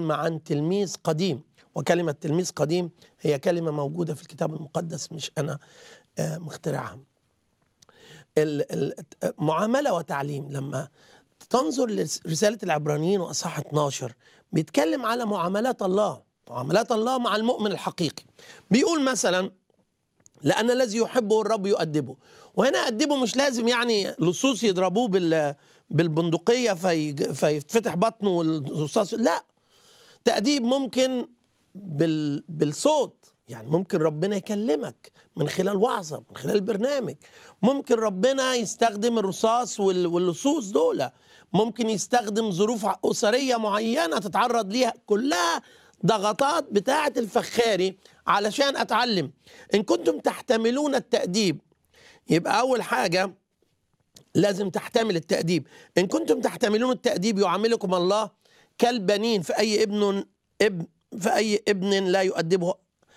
كلمة عن تلميذ قديم وكلمة تلميذ قديم هي كلمة موجودة في الكتاب المقدس مش أنا آه، مخترعها ال- ال- معاملة وتعليم لما تنظر لرسالة العبرانيين وأصحاح 12 بيتكلم على معاملات الله معاملات الله مع المؤمن الحقيقي بيقول مثلا لأن الذي يحبه الرب يؤدبه وهنا أدبه مش لازم يعني لصوص يضربوه بال بالبندقية في فيتفتح بطنه والرصاص لا تأديب ممكن بال بالصوت يعني ممكن ربنا يكلمك من خلال وعظة من خلال برنامج ممكن ربنا يستخدم الرصاص وال- واللصوص دول ممكن يستخدم ظروف أسرية معينة تتعرض ليها كلها ضغطات بتاعة الفخاري علشان أتعلم إن كنتم تحتملون التأديب يبقى أول حاجة لازم تحتمل التأديب إن كنتم تحتملون التأديب يعاملكم الله كالبنين في أي ابن ابن في أي ابن لا يؤدبه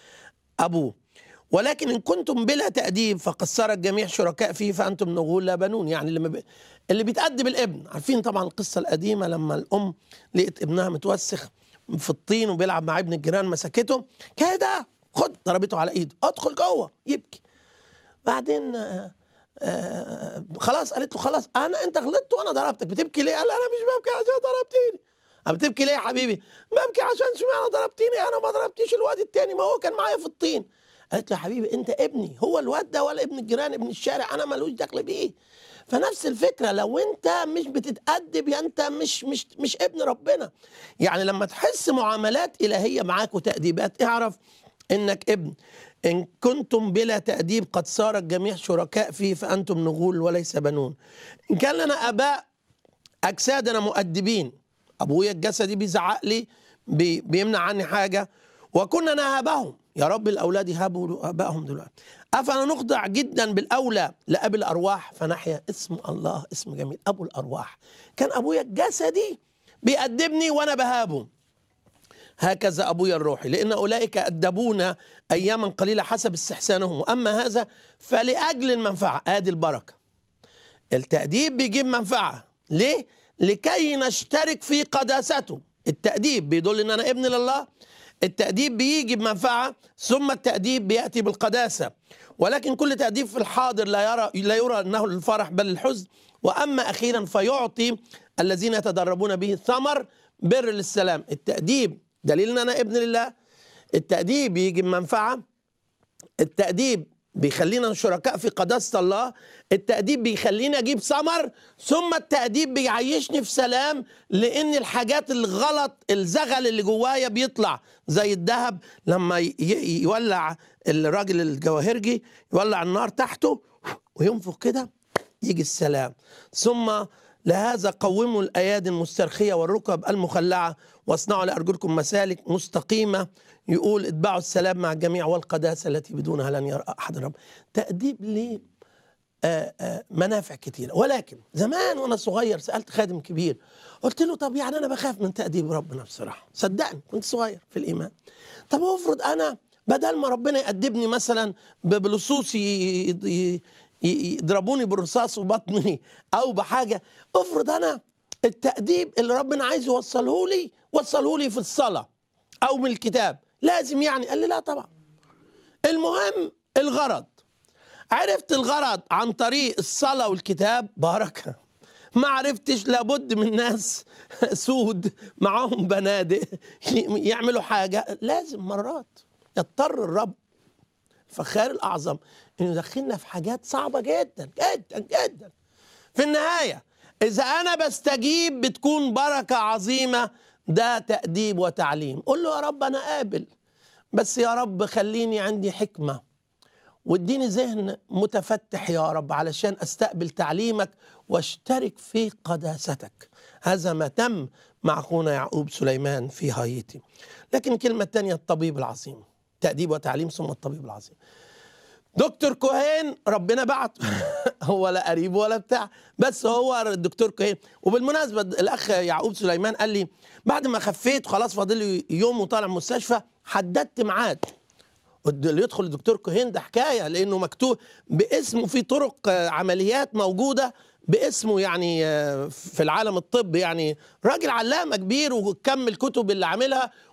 أبوه ولكن إن كنتم بلا تأديب فقد صار الجميع شركاء فيه فأنتم نغول لا بنون يعني اللي, ب... اللي بيتأدب الابن عارفين طبعا القصة القديمة لما الأم لقيت ابنها متوسخ في الطين وبيلعب مع ابن الجيران مسكته كده خد ضربته على ايده ادخل جوه يبكي بعدين آه آه خلاص قالت له خلاص انا انت غلطت وانا ضربتك بتبكي ليه؟ قال انا مش ببكي عشان ضربتيني أه بتبكي ليه يا حبيبي؟ ببكي عشان اشمعنى ضربتيني انا ما ضربتيش الواد التاني ما هو كان معايا في الطين قالت له يا حبيبي انت ابني هو الواد ده ولا ابن الجيران ابن الشارع انا ملوش دخل بيه فنفس الفكره لو انت مش بتتادب يا انت مش مش مش ابن ربنا يعني لما تحس معاملات الهيه معاك وتاديبات اعرف انك ابن ان كنتم بلا تاديب قد صار الجميع شركاء فيه فانتم نغول وليس بنون ان كان لنا اباء اجسادنا مؤدبين ابويا الجسدي بيزعق لي بي بيمنع عني حاجه وكنا نهابهم يا رب الاولاد يهابوا ابائهم دلوقتي افلا نخضع جدا بالاولى لابي الارواح فنحيا اسم الله اسم جميل ابو الارواح كان ابويا الجسدي بيأدبني وانا بهابه هكذا ابويا الروحي لان اولئك ادبونا اياما قليله حسب استحسانهم واما هذا فلاجل المنفعه ادي البركه التأديب بيجيب منفعه ليه لكي نشترك في قداسته التأديب بيدل ان انا ابن لله التأديب بيجي بمنفعة ثم التأديب بيأتي بالقداسة ولكن كل تأديب في الحاضر لا يرى لا يرى أنه للفرح بل للحزن وأما أخيرا فيعطي الذين يتدربون به ثمر بر للسلام التأديب دليل أن أنا ابن لله التأديب يجي بمنفعة التأديب بيخلينا شركاء في قداسة الله التأديب بيخليني أجيب ثمر ثم التأديب بيعيشني في سلام لأن الحاجات الغلط الزغل اللي جوايا بيطلع زي الذهب لما ي- ي- يولع الراجل الجواهرجي يولع النار تحته وينفخ كده يجي السلام ثم لهذا قوموا الايادي المسترخيه والركب المخلعه واصنعوا لارجلكم مسالك مستقيمه يقول اتبعوا السلام مع الجميع والقداسه التي بدونها لن يرى احد رب تاديب ليه آه، آه، منافع كتيرة ولكن زمان وانا صغير سالت خادم كبير قلت له طب يعني انا بخاف من تاديب ربنا بصراحه صدقني كنت صغير في الايمان طب افرض انا بدل ما ربنا يأدبني مثلا ب- بلصوص ي- ي- ي- ي- يضربوني بالرصاص وبطني او بحاجه افرض انا التأديب اللي ربنا عايز يوصله لي وصله لي في الصلاه او من الكتاب لازم يعني قال لي لا طبعا المهم الغرض عرفت الغرض عن طريق الصلاة والكتاب بركة ما عرفتش لابد من ناس سود معاهم بنادق يعملوا حاجة لازم مرات يضطر الرب الفخار الأعظم إنه يدخلنا في حاجات صعبة جدا جدا جدا في النهاية إذا أنا بستجيب بتكون بركة عظيمة ده تأديب وتعليم قول له يا رب أنا قابل بس يا رب خليني عندي حكمة واديني ذهن متفتح يا رب علشان استقبل تعليمك واشترك في قداستك هذا ما تم مع اخونا يعقوب سليمان في هايتي لكن الكلمه الثانيه الطبيب العظيم تاديب وتعليم ثم الطبيب العظيم دكتور كوهين ربنا بعت هو لا قريب ولا بتاع بس هو الدكتور كوهين وبالمناسبه الاخ يعقوب سليمان قال لي بعد ما خفيت خلاص فاضل لي يوم وطالع من المستشفى حددت ميعاد اللي يدخل الدكتور كوهين ده حكايه لانه مكتوب باسمه في طرق آه، عمليات موجوده باسمه يعني آه، في العالم الطب يعني راجل علامه كبير وكم الكتب اللي عاملها